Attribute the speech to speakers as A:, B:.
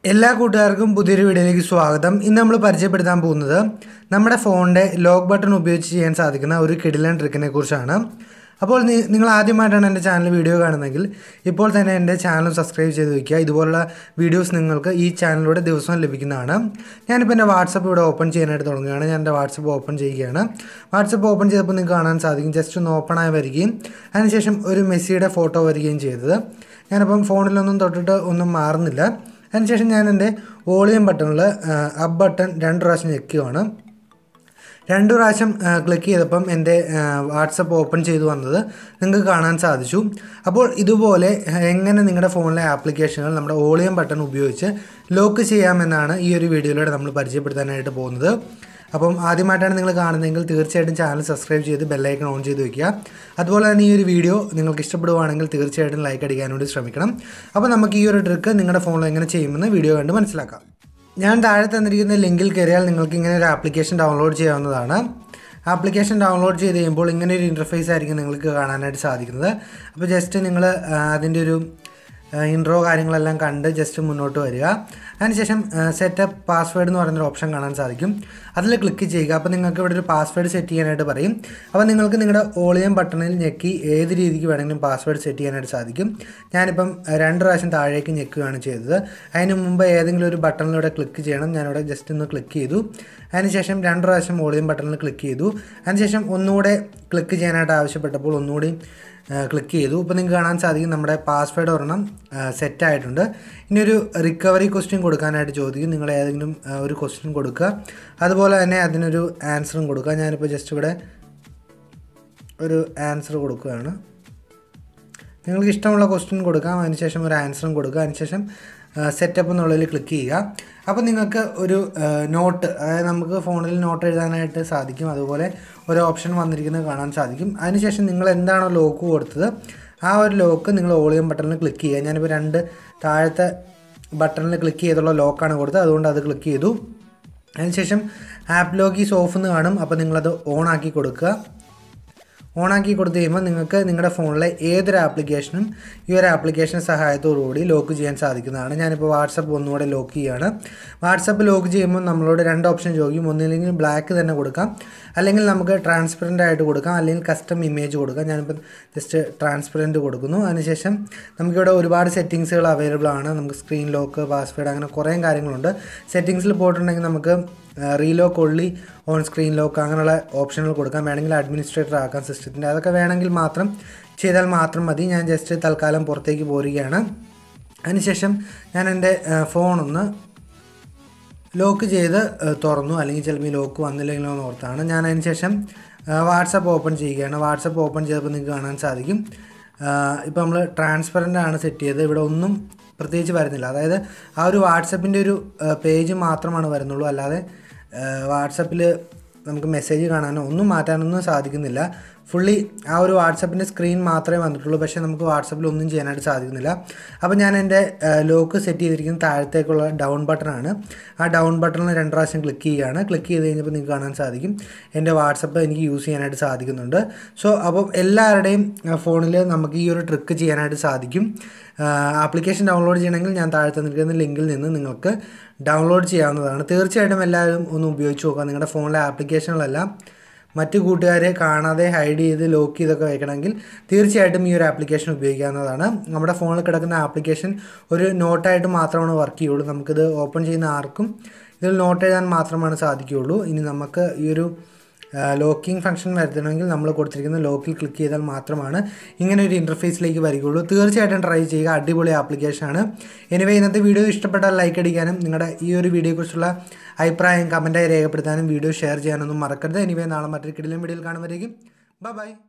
A: എല്ലാ കൂട്ടുകാർക്കും പുതിയൊരു വീഡിയോയിലേക്ക് സ്വാഗതം ഇന്ന് നമ്മൾ പരിചയപ്പെടുത്താൻ പോകുന്നത് നമ്മുടെ ഫോണിൻ്റെ ലോക്ക് ബട്ടൺ ഉപയോഗിച്ച് ചെയ്യാൻ സാധിക്കുന്ന ഒരു കിടിലൻ ട്രിക്കിനെ കുറിച്ചാണ് അപ്പോൾ നി- നിങ്ങൾ ആദ്യമായിട്ടാണ് എൻ്റെ ചാനൽ വീഡിയോ കാണുന്നതെങ്കിൽ ഇപ്പോൾ തന്നെ എൻ്റെ ചാനൽ സബ്സ്ക്രൈബ് ചെയ്ത് വയ്ക്കുക ഇതുപോലുള്ള വീഡിയോസ് നിങ്ങൾക്ക് ഈ ചാനലിലൂടെ ദിവസവും ലഭിക്കുന്നതാണ് ഞാനിപ്പോൾ എൻ്റെ വാട്സപ്പ് ഇവിടെ ഓപ്പൺ ചെയ്യാനായിട്ട് തുടങ്ങുകയാണ് ഞാൻ എൻ്റെ വാട്സപ്പ് ഓപ്പൺ ചെയ്യുകയാണ് വാട്സപ്പ് ഓപ്പൺ ചെയ്തപ്പോൾ നിങ്ങൾക്ക് കാണാൻ സാധിക്കും ജസ്റ്റ് ഒന്ന് ഓപ്പൺ ആയി വരികയും അതിനുശേഷം ഒരു മെസ്സിയുടെ ഫോട്ടോ വരികയും ചെയ്തത് ഞാനിപ്പം ഫോണിലൊന്നും തൊട്ടിട്ട് ഒന്നും മാറുന്നില്ല അതിനുശേഷം ഞാൻ എൻ്റെ വോളിയം ബട്ടണിൽ അപ്പ് ബട്ടൺ രണ്ട് പ്രാവശ്യം ഞെക്കുകയാണ് രണ്ട് പ്രാവശ്യം ക്ലിക്ക് ചെയ്തപ്പം എൻ്റെ വാട്സപ്പ് ഓപ്പൺ ചെയ്തു വന്നത് നിങ്ങൾക്ക് കാണാൻ സാധിച്ചു അപ്പോൾ ഇതുപോലെ ആ, എങ്ങനെ നിങ്ങളുടെ ഫോണിലെ ആപ്ലിക്കേഷനുകൾ നമ്മുടെ വോളിയം ബട്ടൺ ഉപയോഗിച്ച് ലോക്ക് ചെയ്യാമെന്നാണ് ഈ ഒരു വീഡിയോയിലൂടെ നമ്മൾ പരിചയപ്പെടുത്താനായിട്ട് പോകുന്നത് അപ്പം ആദ്യമായിട്ടാണ് നിങ്ങൾ കാണുന്നതെങ്കിൽ തീർച്ചയായിട്ടും ചാനൽ സബ്സ്ക്രൈബ് ചെയ്ത് ബെല്ലൈക്കൺ ഓൺ ചെയ്ത് വെക്കുക അതുപോലെ തന്നെ ഈ ഒരു വീഡിയോ നിങ്ങൾക്ക് ഇഷ്ടപ്പെടുവാണെങ്കിൽ തീർച്ചയായിട്ടും ലൈക്ക് അടിക്കാൻ വേണ്ടി ശ്രമിക്കണം അപ്പോൾ നമുക്ക് ഈ ഒരു ട്രിക്ക് നിങ്ങളുടെ ഫോണിൽ എങ്ങനെ ചെയ്യുമെന്ന് വീഡിയോ കണ്ട് മനസ്സിലാക്കാം ഞാൻ താഴെ തന്നിരിക്കുന്ന ലിങ്കിൽ കയറിയാൽ നിങ്ങൾക്ക് ഇങ്ങനെ ഒരു ആപ്ലിക്കേഷൻ ഡൗൺലോഡ് ചെയ്യാവുന്നതാണ് ആപ്ലിക്കേഷൻ ഡൗൺലോഡ് ചെയ്ത് കഴിയുമ്പോൾ ഇങ്ങനെ ഒരു ഇൻ്റർഫേസ് ആയിരിക്കും നിങ്ങൾക്ക് കാണാനായിട്ട് സാധിക്കുന്നത് അപ്പോൾ ജസ്റ്റ് നിങ്ങൾ അതിൻ്റെ ഒരു ഇൻട്രോ കാര്യങ്ങളെല്ലാം കണ്ട് ജസ്റ്റ് മുന്നോട്ട് വരിക അതിനുശേഷം സെറ്റപ്പ് പാസ്വേഡ് എന്ന് പറയുന്നൊരു ഓപ്ഷൻ കാണാൻ സാധിക്കും അതിൽ ക്ലിക്ക് ചെയ്യുക അപ്പോൾ നിങ്ങൾക്ക് ഇവിടെ ഒരു പാസ്വേഡ് സെറ്റ് ചെയ്യാനായിട്ട് പറയും അപ്പോൾ നിങ്ങൾക്ക് നിങ്ങളുടെ ഓളിയം ബട്ടണിൽ ഞെക്കി ഏത് രീതിക്ക് വേണമെങ്കിലും പാസ്വേഡ് സെറ്റ് ചെയ്യാനായിട്ട് സാധിക്കും ഞാനിപ്പം അഹ്, രണ്ട് പ്രാവശ്യം താഴേക്ക് ഞെക്കുകയാണ് ചെയ്തത് അതിന് മുമ്പ് ഏതെങ്കിലും ഒരു ബട്ടണിലൂടെ ക്ലിക്ക് ചെയ്യണം ഞാനിവിടെ ജസ്റ്റ് ഒന്ന് ക്ലിക്ക് ചെയ്തു അതിനുശേഷം രണ്ട് പ്രാവശ്യം വോളിയം ബട്ടണിൽ ക്ലിക്ക് ചെയ്തു അതിനുശേഷം ഒന്നുകൂടെ ക്ലിക്ക് ചെയ്യാനായിട്ട് ആവശ്യപ്പെട്ടപ്പോൾ ഒന്നുകൂടി ക്ലിക്ക് ചെയ്തു ഇപ്പോൾ നിങ്ങൾക്ക് കാണാൻ സാധിക്കും നമ്മുടെ പാസ്വേഡ് ഒരെണ്ണം സെറ്റ് ആയിട്ടുണ്ട് ഇനി ഒരു റിക്കവറി ക്വസ്റ്റ്യൻ കൊടുക്കാനായിട്ട് ചോദിക്കും നിങ്ങൾ ഏതെങ്കിലും ആ, ഒരു ക്വസ്റ്റ്യൻ കൊടുക്കുക അതുപോലെ തന്നെ അതിനൊരു ആൻസറും കൊടുക്കുക ഞാനിപ്പോൾ ജസ്റ്റ് ഇവിടെ ഒരു ആൻസർ കൊടുക്കുകയാണ് നിങ്ങൾക്ക് ഇഷ്ടമുള്ള ക്വസ്റ്റ്യൻ കൊടുക്കാം അതിനുശേഷം ഒരു ആൻസറും കൊടുക്കുക അതിനുശേഷം സെറ്റപ്പ് എന്നുള്ളതിൽ ക്ലിക്ക് ചെയ്യുക അപ്പോൾ നിങ്ങൾക്ക് ഒരു നോട്ട് അതായത് നമുക്ക് ഫോണിൽ നോട്ട് എഴുതാനായിട്ട് സാധിക്കും അതുപോലെ ഒരു ഓപ്ഷൻ വന്നിരിക്കുന്നത് കാണാൻ സാധിക്കും അതിനുശേഷം നിങ്ങൾ എന്താണോ ലോക്ക് കൊടുത്തത് ആ ഒരു ലോക്ക് നിങ്ങൾ ഓളിയം ബട്ടണിൽ ക്ലിക്ക് ചെയ്യുക ഞാനിപ്പോൾ രണ്ട് താഴത്തെ ബട്ടണിൽ ക്ലിക്ക് ചെയ്തുള്ള ലോക്കാണ് കൊടുത്തത് അതുകൊണ്ട് അത് ക്ലിക്ക് ചെയ്തു അതിനുശേഷം ആപ്പ് ലോക്ക് ഈസ് ഓഫ് എന്ന് കാണും അപ്പോൾ നിങ്ങളത് ഓൺ ആക്കി കൊടുക്കുക ഓണാക്കി കൊടുത്തു കഴിയുമ്പോൾ നിങ്ങൾക്ക് നിങ്ങളുടെ ഫോണിലെ ഏതൊരു ആപ്ലിക്കേഷനും ഈ ഒരു ആപ്ലിക്കേഷൻ സഹായത്തോടുകൂടി ലോക്ക് ചെയ്യാൻ സാധിക്കുന്നതാണ് ഞാനിപ്പോൾ വാട്സപ്പ് ഒന്നുകൂടെ ലോക്ക് ചെയ്യുകയാണ് വാട്സപ്പ് ലോക്ക് ചെയ്യുമ്പോൾ നമ്മളോട് രണ്ട് ഓപ്ഷൻ ചോദിക്കും ഒന്നില്ലെങ്കിൽ ബ്ലാക്ക് തന്നെ കൊടുക്കാം അല്ലെങ്കിൽ നമുക്ക് ട്രാൻസ്പെറൻ്റ് ആയിട്ട് കൊടുക്കാം അല്ലെങ്കിൽ കസ്റ്റം ഇമേജ് കൊടുക്കാം ഞാനിപ്പോൾ ജസ്റ്റ് ട്രാൻസ്പെറൻറ്റ് കൊടുക്കുന്നു അതിനുശേഷം നമുക്കിവിടെ ഒരുപാട് സെറ്റിങ്സുകൾ അവൈലബിൾ ആണ് നമുക്ക് സ്ക്രീൻ ലോക്ക് പാസ്വേഡ് അങ്ങനെ കുറേ കാര്യങ്ങളുണ്ട് സെറ്റിങ്സിൽ പോയിട്ടുണ്ടെങ്കിൽ നമുക്ക് relock only on screen lock അങ്ങനെയുള്ള ഓപ്ഷനുകൾ കൊടുക്കാം വേണമെങ്കിൽ അഡ്മിനിസ്ട്രേറ്റർ ആക്കാം സിസ്റ്റത്തിൻ്റെ അതൊക്കെ വേണമെങ്കിൽ മാത്രം ചെയ്താൽ മാത്രം മതി ഞാൻ ജസ്റ്റ് തൽക്കാലം പുറത്തേക്ക് പോരുകയാണ് അതിനുശേഷം ഞാൻ എൻ്റെ ഫോണൊന്ന് ലോക്ക് ചെയ്ത് ഏഹ്, തുറന്നു അല്ലെങ്കിൽ ചിലപ്പോൾ ഈ ലോക്ക് വന്നില്ലെങ്കിലോ എന്ന് ഓർത്താണ് ഞാൻ അതിന് ശേഷം വാട്സപ്പ് ഓപ്പൺ ചെയ്യുകയാണ് വാട്സപ്പ് ഓപ്പൺ ചെയ്തപ്പോൾ നിങ്ങൾക്ക് കാണാൻ സാധിക്കും ഇപ്പോൾ നമ്മൾ ട്രാൻസ്പെറൻ്റ് ആണ് സെറ്റ് ചെയ്തത് ഇവിടെ ഒന്നും പ്രത്യേകിച്ച് വരുന്നില്ല അതായത് ആ ഒരു വാട്സപ്പിൻ്റെ ഒരു പേജ് മാത്രമാണ് വരുന്നുള്ളൂ അല്ലാതെ വാട്സപ്പിൽ നമുക്ക് മെസ്സേജ് കാണാനോ ഒന്നും മാറ്റാനൊന്നും സാധിക്കുന്നില്ല ഫുള്ളി ആ ഒരു വാട്സപ്പിൻ്റെ സ്ക്രീൻ മാത്രമേ വന്നിട്ടുള്ളൂ പക്ഷേ നമുക്ക് വാട്സപ്പിൽ ഒന്നും ചെയ്യാനായിട്ട് സാധിക്കുന്നില്ല അപ്പോൾ ഞാൻ എൻ്റെ ലോക്ക് സെറ്റ് ചെയ്തിരിക്കുന്നത് താഴത്തേക്കുള്ള ഡൗൺ ബട്ടണാണ് ആ ഡൗൺ ബട്ടണിൽ രണ്ട് പ്രാവശ്യം ക്ലിക്ക് ചെയ്യുകയാണ് ക്ലിക്ക് ചെയ്ത് കഴിഞ്ഞപ്പോൾ നിങ്ങൾക്ക് കാണാൻ സാധിക്കും എൻ്റെ വാട്സപ്പ് എനിക്ക് യൂസ് ചെയ്യാനായിട്ട് സാധിക്കുന്നുണ്ട് സോ അപ്പോൾ എല്ലാവരുടെയും ഫോണിൽ നമുക്ക് ഈ ഒരു ട്രിക്ക് ചെയ്യാനായിട്ട് സാധിക്കും ആപ്ലിക്കേഷൻ ഡൗൺലോഡ് ചെയ്യണമെങ്കിൽ ഞാൻ താഴെ തന്നിരിക്കുന്ന ലിങ്കിൽ നിന്ന് നിങ്ങൾക്ക് ഡൗൺലോഡ് ചെയ്യാവുന്നതാണ് തീർച്ചയായിട്ടും എല്ലാവരും ഒന്ന് ഉപയോഗിച്ച് നോക്കുക നിങ്ങളുടെ ഫോണിലെ ആപ്ലിക്കേഷനുകളെല്ലാം മറ്റു കൂട്ടുകാരെ കാണാതെ ഹൈഡ് ചെയ്ത് ലോക്ക് ചെയ്തൊക്കെ വെക്കണമെങ്കിൽ തീർച്ചയായിട്ടും ഈ ഒരു ആപ്ലിക്കേഷൻ ഉപയോഗിക്കാവുന്നതാണ് നമ്മുടെ ഫോണിൽ കിടക്കുന്ന ആപ്ലിക്കേഷൻ ഒരു നോട്ടായിട്ട് മാത്രമാണ് വർക്ക് ചെയ്യുള്ളൂ നമുക്കിത് ഓപ്പൺ ചെയ്യുന്ന ആർക്കും ഇതിൽ നോട്ട് എഴുതാൻ മാത്രമാണ് സാധിക്കുകയുള്ളൂ ഇനി നമുക്ക് ഈ ഒരു ലോക്കിംഗ് ഫംഗ്ഷൻ വരുത്തണമെങ്കിൽ നമ്മൾ കൊടുത്തിരിക്കുന്ന ലോക്കിൽ ക്ലിക്ക് ചെയ്താൽ മാത്രമാണ് ഇങ്ങനെ ഒരു ഇൻ്റർഫേസിലേക്ക് വരികയുള്ളൂ തീർച്ചയായിട്ടും ട്രൈ ചെയ്യുക അടിപൊളി ആപ്ലിക്കേഷനാണ് എനിവേ ഇന്നത്തെ വീഡിയോ ഇഷ്ടപ്പെട്ടാൽ ലൈക്ക് അടിക്കാനും നിങ്ങളുടെ ഈ ഒരു വീഡിയോയെക്കുറിച്ചുള്ള അഭിപ്രായം കമൻറ്റായി രേഖപ്പെടുത്താനും വീഡിയോ ഷെയർ ചെയ്യാനൊന്നും മറക്കരുത് എനിവേ നാളെ മറ്റൊരു കിടിലൻ വീഡിയോയിൽ കാണുമ്പോഴേക്കും ബൈ